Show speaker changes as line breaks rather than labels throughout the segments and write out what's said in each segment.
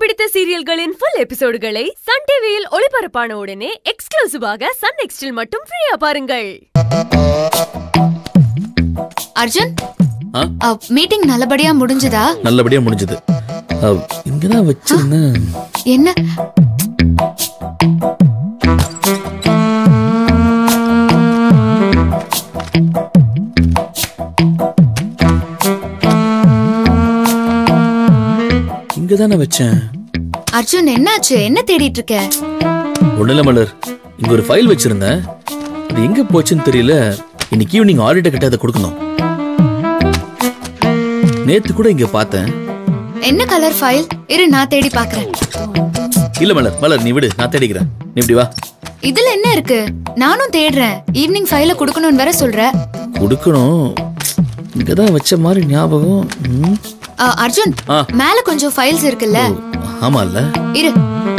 பிடித்த சீரியல்களின் full எபிசோடுகளை Sun டிவியில் ஒளிபரப்பான உடனே எக்ஸ்க்ளூசிவாக சன் நெக்ஸ்டில் மட்டும் ஃப்ரீயா பாருங்கள்
அர்ஜுன்
ஆ?
மீட்டிங் நல்லபடியா முடிஞ்சதா
நல்லபடியா முடிஞ்சது அஹ், இங்கதான் வச்சிருந்தேன்
என்ன
இங்கதானே வச்சேன்
அர்ஜுன் என்னாச்சு என்ன தேடிட்டு இருக்க
ஒண்ணுல மலர் இங்க ஒரு ஃபைல் வச்சிருந்தேன் அது எங்க போச்சுன்னு தெரியல இன்னைக்கு ஈவினிங் ஆடிட்டர் கிட்ட அதை கொடுக்கணும் நேத்து கூட இங்க பார்த்தேன்
என்ன கலர் ஃபைல் இரு நான் தேடி பாக்குறேன்
இல்ல மலர் மலர் நீ விடு நான் தேடிக்கிறேன் நீ இப்படி வா
இதுல என்ன இருக்கு நானும் தேடுறேன் ஈவினிங் ஃபைல குடுக்கணும்னு வேற சொல்ற
கொடுக்கணும் இங்கதான் வச்ச மாதிரி ஞாபகம் ம்.
ஆ, அர்ஜுன்
ஆ.
மேல கொஞ்சம் ஃபைல்ஸ் இருக்குல்ல
ஆமா இல்ல
இரு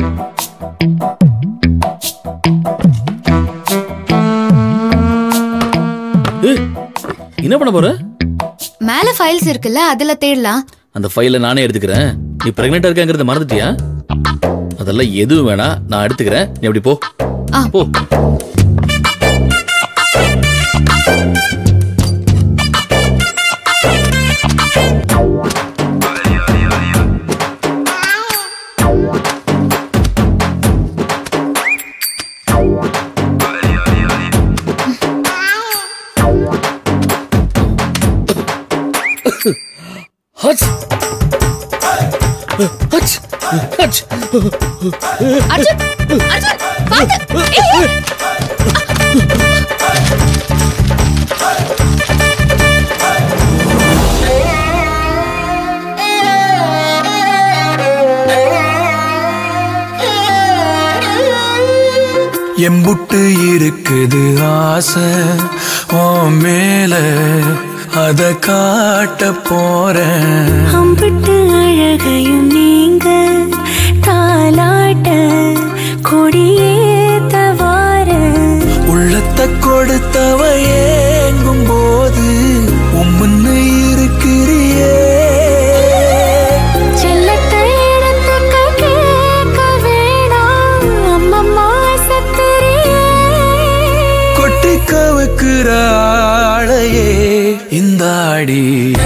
ஏய், என்ன பண்ண போற
மேல ஃபைல்ஸ் இருக்குல்ல அதுல தேடலாம்
அந்த ஃபைலை நானே எடுத்துக்கிறேன் நீ பிரெக்னெண்டா இருக்காங்கிறத மறந்துட்டியா அதெல்லாம் எதுவும் வேணாம் நான் எடுத்துக்கிறேன் நீ அப்படி போ
ஆ.
போ ஹச் ஹச் ஹச்
அர்ஜுன் அர்ஜுன் பாத்து ஏய், ஏய்.
எம்புட்டு இருக்குது ஆசை உன் மேல அத காட்ட போறேன்
அம்பிட்டு அழகையும் நீங்க தாலாட்ட கொடியேத்த வார
உள்ளத்தை கொடுத்தவ ஏங்கும் போது உம்முன்னு இருக்கிறியே
செல்லத்தை இடத்துக்கு கேட்க வேணாம் அம்மம்மா சத்திரியே
கொட்டி கவுக்குற ஆளையே இந்த ஆடி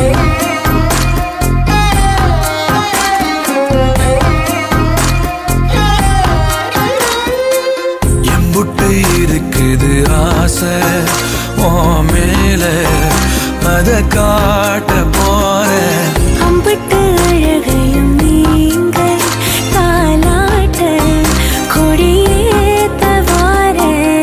எம்புட்டு இருக்குது ஆசை உன் மேல அத காட்ட போறேன்
அம்பிட்டு அழகையும் நீங்க தாலாட்ட கொடியேத்த வார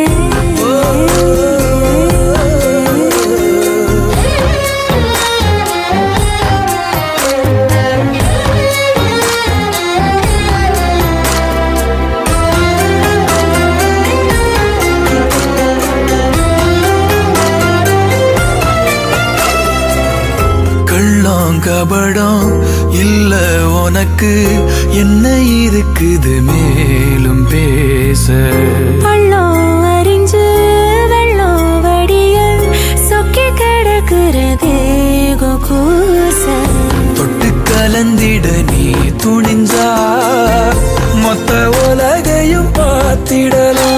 கள்ளம் கபடம் இல்ல உனக்கு என்ன இருக்குது மேலும் பேச
பள்ளம் அறிஞ்சு வெள்ளம் வடிய சொக்கி கிடக்கிறதே கூச
தொட்டு கலந்திட நீ துணிஞ்சா மொத்த உலகையும் பார்த்திடலாம்